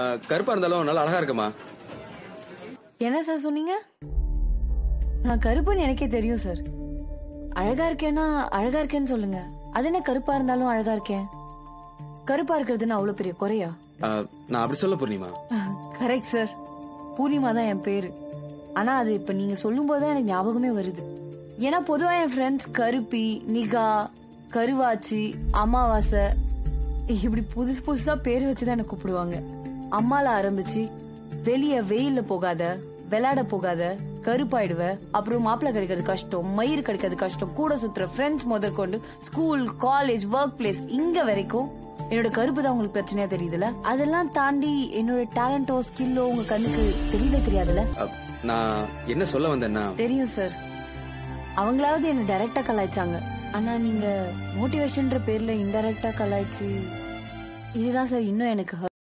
அஹ், கருப்பா இருந்தாலும் நல்லா அழகா இருக்குமா என்ன சார் சொன்னீங்க நான் கருப்புன்னு எனக்கே தெரியும் சார் அழகா இருக்கேன்னா அழகா இருக்கேன்னு சொல்லுங்க அது என்ன கருப்பா இருந்தாலும் அழகா இருக்கேன் கருப்பா இருக்கிறதுன்னு அவ்வளவு பெரிய குறையா அஹ், நான் அப்படி சொல்ல பூர்ணிமா கரெக்ட் சார் பூர்ணிமா தான் என் பேரு ஆனா அது இப்ப நீங்க சொல்லும் போதுதான் எனக்கு ஞாபகமே வருது ஏன்னா பொதுவா என் ஃப்ரெண்ட்ஸ் கருப்பி நிகா கருவாச்சி அமாவாசை இப்படி புதுசு புதுசா பேர் வச்சுதான் என்ன கூப்பிடுவாங்க அம்மால ஆரம்பிச்சு வெளிய வெயில்ல போகாத விளையாட போகாத கருப்பாயிடுவ அப்புறம் மாப்பிள்ளை கிடைக்கிறது கஷ்டம் மயிர் கிடைக்கிறது கஷ்டம் கூட சுத்துற ஃப்ரெண்ட்ஸ் முதற்கொண்டு ஸ்கூல் காலேஜ் ஒர்க் பிளேஸ் இங்க வரைக்கும் என்னோட கருப்பு தான் உங்களுக்கு பிரச்சனையா தெரியுதுல அதெல்லாம் தாண்டி என்னோட டேலண்டோ ஸ்கில்லோ உங்க கண்ணுக்கு தெரியவே தெரியாதுல அஹ், நான் என்ன சொல்ல வந்தேன்னா தெரியும் சார் அவங்களாவது என்ன டைரக்டா கலாய்ச்சாங்க ஆனா நீங்க மோட்டிவேஷன்ற பேர்ல இன்டைரக்டா கலாய்ச்சி இதுதான் சார் இன்னும் எனக்கு